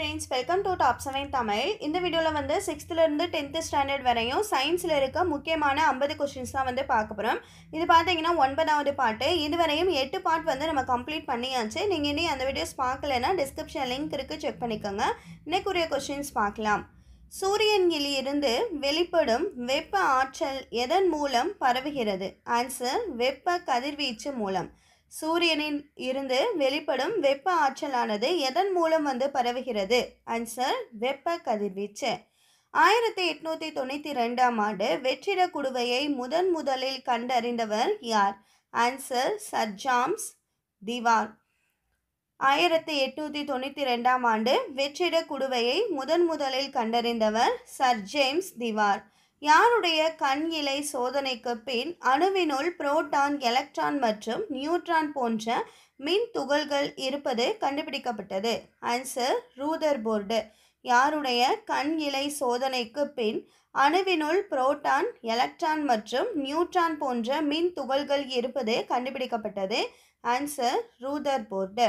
friends welcome to top seven Tamil இந்த வீடியோவில் வந்து சிக்ஸ்த்துலேருந்து டென்த்து ஸ்டாண்டர்ட் வரையும் சயின்ஸில் இருக்க முக்கியமான ஐம்பது கொஷின்ஸ் தான் வந்து பார்க்க போகிறோம் இது பார்த்தீங்கன்னா ஒன்பதாவது பாட்டு இதுவரையும் எட்டு பார்ட் வந்து நம்ம கம்ப்ளீட் பண்ணியாச்சு நீங்கள் இனி அந்த வீடியோஸ் பார்க்கலன்னா டிஸ்கிரிப்ஷன் லிங்க் இருக்குது செக் பண்ணிக்கோங்க இன்னைக்குரிய கொஷின்ஸ் பார்க்கலாம் சூரியனில் இருந்து வெளிப்படும் வெப்ப ஆற்றல் எதன் மூலம் பரவுகிறது ஆன்சர் வெப்ப கதிர்வீச்சு மூலம் சூரியனில் இருந்து வெளிப்படும் வெப்ப ஆற்றலானது எதன் மூலம் வந்து பரவுகிறது ஆன்சர் வெப்ப கதிர்வீச்சு ஆயிரத்தி எட்நூற்றி தொண்ணூற்றி ரெண்டாம் ஆண்டு வெற்றிட குடுவையை முதன் முதலில் கண்டறிந்தவர் யார் ஆன்சர் சர் ஜாம்ஸ் திவார் ஆயிரத்தி எட்நூற்றி தொண்ணூற்றி ரெண்டாம் ஆண்டு வெற்றிட குடுவையை முதன் முதலில் கண்டறிந்தவர் சர் ஜேம்ஸ் திவார் யாருடைய கண் இலை சோதனைக்கு பின் அணுவினுள் புரோட்டான் எலக்ட்ரான் மற்றும் நியூட்ரான் போன்ற மின் துகள்கள் இருப்பது கண்டுபிடிக்கப்பட்டது ஆன்சர் ரூதர் போர்டு யாருடைய கண் இலை சோதனைக்கு பின் அணுவினுள் புரோட்டான் எலக்ட்ரான் மற்றும் நியூட்ரான் போன்ற மின் துகள்கள் இருப்பது கண்டுபிடிக்கப்பட்டது ஆன்சர் ரூதர் போர்டு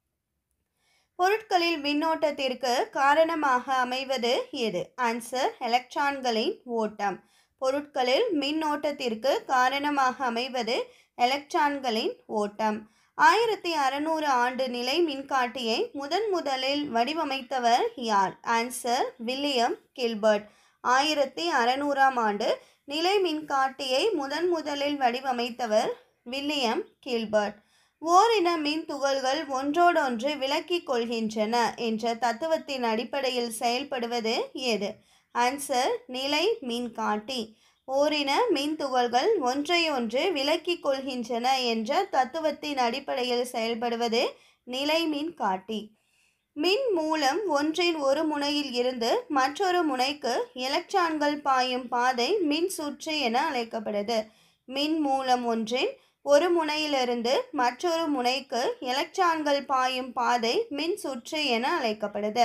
பொருட்களில் மின்னோட்டத்திற்கு காரணமாக அமைவது எது ஆன்சர் எலக்ட்ரான்களின் ஓட்டம் பொருட்களில் மின்னோட்டத்திற்கு காரணமாக அமைவது எலக்ட்ரான்களின் ஓட்டம் ஆயிரத்தி அறநூறு ஆண்டு நிலை மின்காட்டியை முதன் முதலில் வடிவமைத்தவர் யார் ஆன்சர் வில்லியம் கில்பர்ட் ஆயிரத்தி அறநூறாம் ஆண்டு நிலை மின்காட்டியை முதன் முதலில் வடிவமைத்தவர் வில்லியம் கில்பர்ட் ஓரின மின் துகள்கள் ஒன்றோடொன்று விலக்கிக் கொள்கின்றன என்ற தத்துவத்தின் அடிப்படையில் செயல்படுவது எது ஆன்சர் நிலை மின்காட்டி ஓரின மின் துகள்கள் ஒன்றையொன்று விலக்கிக் கொள்கின்றன என்ற தத்துவத்தின் அடிப்படையில் செயல்படுவது நிலை மின்காட்டி மின் மூலம் ஒன்றின் ஒரு முனையில் இருந்து மற்றொரு முனைக்கு எலக்ட்ரான்கள் பாயும் பாதை மின் சுற்று என அழைக்கப்படுது மின் மூலம் ஒன்றின் ஒரு முனையிலிருந்து மற்றொரு முனைக்கு எலக்ட்ரான்கள் பாயும் பாதை மின் சுற்று என அழைக்கப்படுது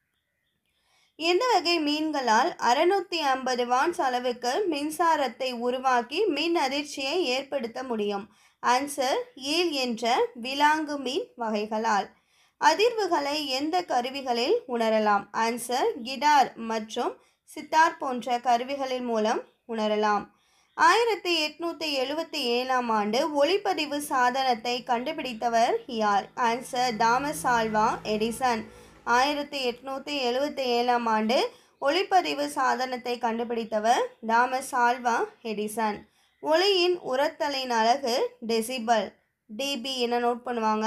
எந்த வகை மீன்களால் அறுநூத்தி ஐம்பது வாட்ஸ் அளவுக்கு மின்சாரத்தை உருவாக்கி மின் அதிர்ச்சியை ஏற்படுத்த முடியும் ஆன்சர் ஈல் என்ற விலாங்கு மீன் வகைகளால் அதிர்வுகளை எந்த கருவிகளில் உணரலாம் ஆன்சர் கிடார் மற்றும் சித்தார் போன்ற கருவிகளின் மூலம் உணரலாம் ஆயிரத்தி எட்நூற்றி எழுபத்தி ஏழாம் ஆண்டு ஒளிப்பதிவு சாதனத்தை கண்டுபிடித்தவர் யார் ஆன்சர் தாமஸ் ஆல்வா எடிசன் ஆயிரத்தி எட்நூற்றி எழுபத்தி ஏழாம் ஆண்டு ஒளிப்பதிவு சாதனத்தை கண்டுபிடித்தவர் தாமஸ் ஆல்வா எடிசன் ஒளியின் உரத்தலின் அழகு டெசிபல் டிபி என நோட் பண்ணுவாங்க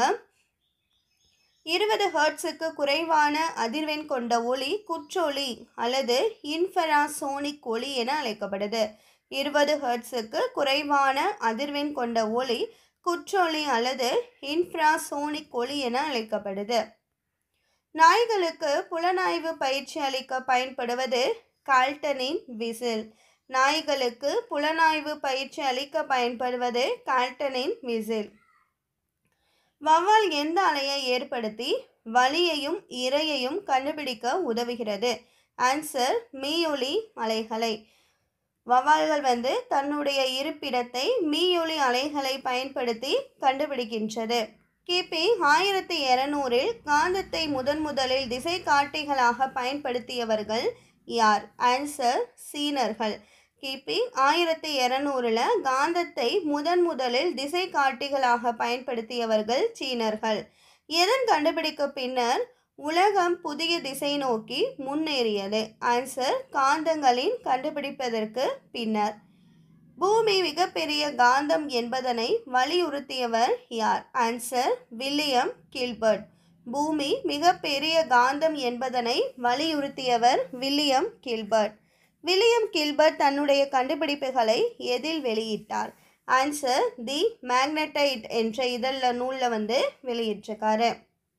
இருபது ஹர்ட்ஸுக்கு குறைவான அதிர்வெண் கொண்ட ஒளி குற்றொளி அல்லது இன்ஃபராசோனிக் ஒளி என அழைக்கப்படுது இருபது ஹர்ட்ஸுக்கு குறைவான அதிர்வெண் கொண்ட ஒளி குற்றொளி அல்லது இன்ஃப்ராசோனிக் ஒளி என அழைக்கப்படுது நாய்களுக்கு புலனாய்வு பயிற்சி அளிக்க பயன்படுவது கால்டனின் விசில் நாய்களுக்கு புலனாய்வு பயிற்சி அளிக்க பயன்படுவது கால்டனின் விசில் வவ்வால் எந்த அலையை ஏற்படுத்தி வலியையும் இரையையும் கண்டுபிடிக்க உதவுகிறது ஆன்சர் மீயொலி அலைகளை வவ்வால்கள் வந்து தன்னுடைய இருப்பிடத்தை மீயொலி அலைகளை பயன்படுத்தி கண்டுபிடிக்கின்றது கிபி ஆயிரத்தி இரநூறில் காந்தத்தை முதன் முதலில் திசை காட்டிகளாக பயன்படுத்தியவர்கள் யார் ஆன்சர் சீனர்கள் கிபி ஆயிரத்தி இரநூறில் காந்தத்தை முதன் முதலில் திசை காட்டிகளாக பயன்படுத்தியவர்கள் சீனர்கள் எதன் கண்டுபிடிக்க பின்னர் உலகம் புதிய திசை நோக்கி முன்னேறியது ஆன்சர் காந்தங்களின் கண்டுபிடிப்பதற்கு பின்னர் பூமி மிகப்பெரிய காந்தம் என்பதனை வலியுறுத்தியவர் யார் ஆன்சர் வில்லியம் கில்பர்ட் பூமி மிகப்பெரிய காந்தம் என்பதனை வலியுறுத்தியவர் வில்லியம் கில்பர்ட் வில்லியம் கில்பர்ட் தன்னுடைய கண்டுபிடிப்புகளை எதில் வெளியிட்டார் ஆன்சர் தி மேக்னடைட் என்ற இதழில் நூலில் வந்து வெளியிட்டிருக்காரு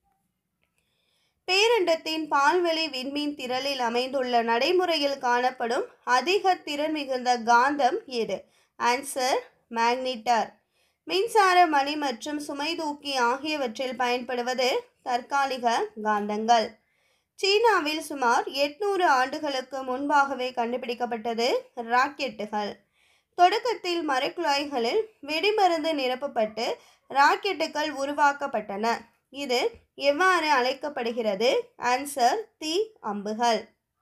பேரண்டத்தின் பால்வெளி விண்மீன் திரளில் அமைந்துள்ள நடைமுறையில் காணப்படும் அதிக திறன் மிகுந்த காந்தம் எது ஆன்சர் மேக்னிட்டர் மின்சார மணி மற்றும் சுமை தூக்கி ஆகியவற்றில் பயன்படுவது தற்காலிக காந்தங்கள் சீனாவில் சுமார் எட்நூறு ஆண்டுகளுக்கு முன்பாகவே கண்டுபிடிக்கப்பட்டது ராக்கெட்டுகள் தொடக்கத்தில் மரக்குழாய்களில் வெடிமருந்து நிரப்பப்பட்டு ராக்கெட்டுகள் உருவாக்கப்பட்டன இது எவ்வாறு அழைக்கப்படுகிறது ஆன்சர் தீ அம்புகள்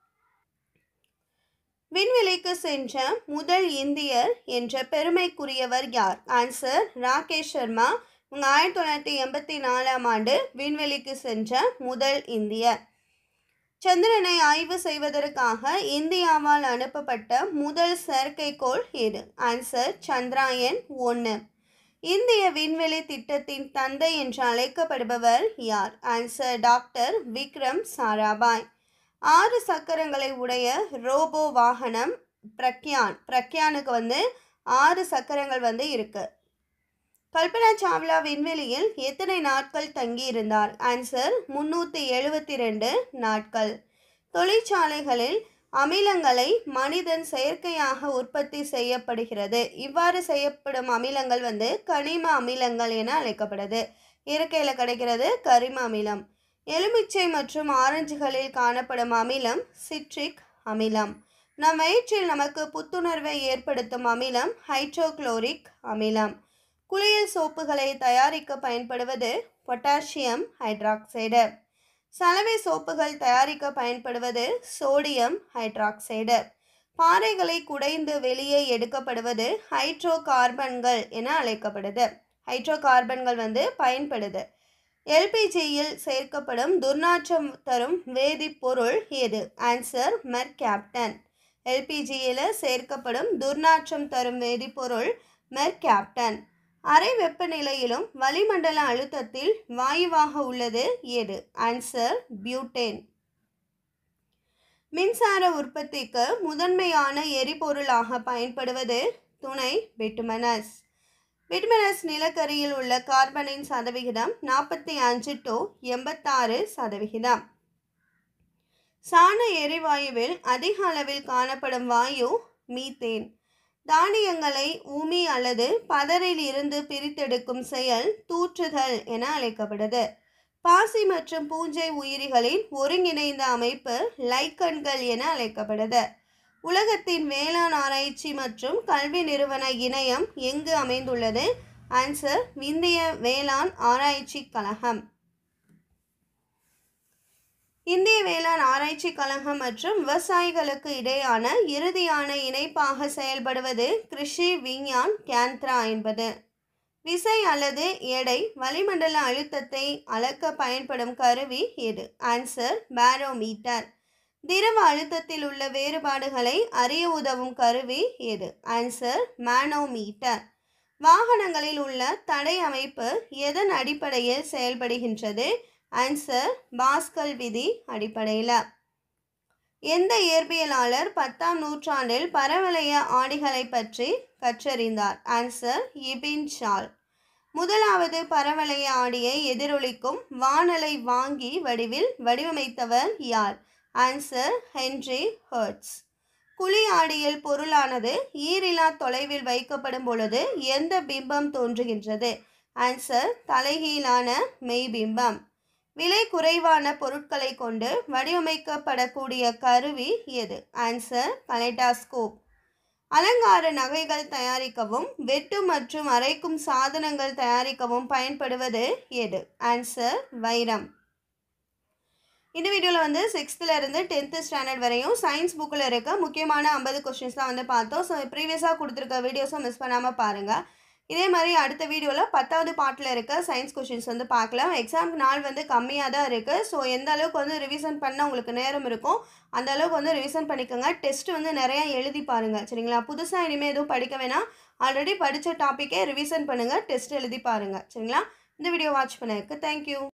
விண்வெளிக்கு சென்ற முதல் இந்தியர் என்ற பெருமைக்குரியவர் யார் ஆன்சர் ராகேஷ் சர்மா இவங்க ஆயிரத்தி தொள்ளாயிரத்தி எண்பத்தி நாலாம் ஆண்டு விண்வெளிக்கு சென்ற முதல் இந்தியர் சந்திரனை ஆய்வு செய்வதற்காக இந்தியாவால் அனுப்பப்பட்ட முதல் செயற்கைக்கோள் எது ஆன்சர் சந்திராயன் ஒன்று இந்திய விண்வெளி திட்டத்தின் தந்தை என்று அழைக்கப்படுபவர் யார் ஆன்சர் டாக்டர் விக்ரம் சாராபாய் ஆறு சக்கரங்களை உடைய ரோபோ வாகனம் பிரக்யான் பிரக்யானுக்கு வந்து ஆறு சக்கரங்கள் வந்து இருக்கு கல்பனா சாவ்லா விண்வெளியில் எத்தனை நாட்கள் தங்கியிருந்தார் ஆன்சர் முன்னூற்றி எழுபத்தி ரெண்டு நாட்கள் தொழிற்சாலைகளில் அமிலங்களை மனிதன் செயற்கையாக உற்பத்தி செய்யப்படுகிறது இவ்வாறு செய்யப்படும் அமிலங்கள் வந்து கனிம அமிலங்கள் என அழைக்கப்படுது இயற்கையில் கிடைக்கிறது கரிம அமிலம் எலுமிச்சை மற்றும் ஆரஞ்சுகளில் காணப்படும் அமிலம் சிட்ரிக் அமிலம் நம் வயிற்றில் நமக்கு புத்துணர்வை ஏற்படுத்தும் அமிலம் ஹைட்ரோகுளோரிக் அமிலம் குளியல் சோப்புகளை தயாரிக்க பயன்படுவது பொட்டாசியம் ஹைட்ராக்சைடு சலவை சோப்புகள் தயாரிக்க பயன்படுவது சோடியம் ஹைட்ராக்சைடு பாறைகளை குடைந்து வெளியே எடுக்கப்படுவது ஹைட்ரோ கார்பன்கள் என அழைக்கப்படுது ஹைட்ரோ கார்பன்கள் வந்து பயன்படுது எல்பிஜியில் சேர்க்கப்படும் துர்நாற்றம் தரும் வேதிப்பொருள் எது ஆன்சர் மெர்கேப்டன் எல்பிஜியில் சேர்க்கப்படும் துர்நாற்றம் தரும் வேதிப்பொருள் மெர்கேப்டன் அறை வெப்பநிலையிலும் வளிமண்டல அழுத்தத்தில் வாயுவாக உள்ளது எது ஆன்சர் பியூட்டேன் மின்சார உற்பத்திக்கு முதன்மையான எரிபொருளாக பயன்படுவது துணை பிட்டுமனஸ் பிட்மனஸ் நிலக்கரியில் உள்ள கார்பனின் சதவிகிதம் நாற்பத்தி அஞ்சு டு எண்பத்தாறு சதவிகிதம் சாண எரிவாயுவில் அதிக அளவில் காணப்படும் வாயு மீத்தேன் தானியங்களை உமி அல்லது பதரில் இருந்து பிரித்தெடுக்கும் செயல் தூற்றுதல் என அழைக்கப்படுது பாசி மற்றும் பூஞ்சை உயிரிகளின் ஒருங்கிணைந்த அமைப்பு லைக்கன்கள் என அழைக்கப்படுது உலகத்தின் வேளாண் ஆராய்ச்சி மற்றும் கல்வி நிறுவன இணையம் எங்கு அமைந்துள்ளது ஆன்சர் இந்திய வேளாண் ஆராய்ச்சி கழகம் இந்திய வேளாண் ஆராய்ச்சி கழகம் மற்றும் விவசாயிகளுக்கு இடையான இறுதியான இணைப்பாக செயல்படுவது கிருஷி விஞ்ஞான் கேந்த்ரா என்பது விசை அல்லது எடை வளிமண்டல அழுத்தத்தை அளக்க பயன்படும் கருவி எது ஆன்சர் பேரோமீட்டர் திரவ அழுத்தத்தில் உள்ள வேறுபாடுகளை அறிய உதவும் கருவி எது ஆன்சர் மேனோமீட்டர் வாகனங்களில் உள்ள தடை அமைப்பு எதன் அடிப்படையில் செயல்படுகின்றது ஆன்சர் பாஸ்கல் விதி அடிப்படையில் எந்த இயற்பியலாளர் பத்தாம் நூற்றாண்டில் பரவளைய ஆடிகளை பற்றி கற்றறிந்தார் ஆன்சர் இபின் ஷால் முதலாவது பரவளைய ஆடியை எதிரொலிக்கும் வானலை வாங்கி வடிவில் வடிவமைத்தவர் யார் ஆன்சர் ஹென்றி ஹர்ட்ஸ் குழி ஆடியில் பொருளானது ஈரிலா தொலைவில் வைக்கப்படும் பொழுது எந்த பிம்பம் தோன்றுகின்றது ஆன்சர் தலைகீழான மெய்பிம்பம் விலை குறைவான பொருட்களை கொண்டு வடிவமைக்கப்படக்கூடிய கருவி எது ஆன்சர் கலைட்டாஸ்கோப் அலங்கார நகைகள் தயாரிக்கவும் வெட்டு மற்றும் அரைக்கும் சாதனங்கள் தயாரிக்கவும் பயன்படுவது எது ஆன்சர் வைரம் இந்த வீடியோவில் வந்து சிக்ஸ்த்தில் இருந்து டென்த்து ஸ்டாண்டர்ட் வரையும் சயின்ஸ் புக்கில் இருக்க முக்கியமான ஐம்பது கொஸ்டின்ஸ் தான் வந்து பார்த்தோம் ஸோ ப்ரீவியஸாக கொடுத்துருக்க வீடியோஸும் மிஸ் பண்ணாமல் பாருங்கள் இதே மாதிரி அடுத்த வீடியோவில் பத்தாவது பாட்டில் இருக்க சயின்ஸ் கொஷின்ஸ் வந்து பார்க்கலாம் எக்ஸாமுக்கு நாள் வந்து கம்மியாக தான் இருக்குது ஸோ எந்த அளவுக்கு வந்து ரிவிஷன் பண்ண உங்களுக்கு நேரம் இருக்கும் அந்த அளவுக்கு வந்து ரிவிஷன் பண்ணிக்கோங்க டெஸ்ட் வந்து நிறையா எழுதி பாருங்கள் சரிங்களா புதுசாக இனிமேல் எதுவும் படிக்க வேணாம் ஆல்ரெடி படித்த டாப்பிக்கே ரிவிஷன் பண்ணுங்கள் டெஸ்ட் எழுதி பாருங்கள் சரிங்களா இந்த வீடியோ வாட்ச் பண்ணதுக்கு தேங்க்யூ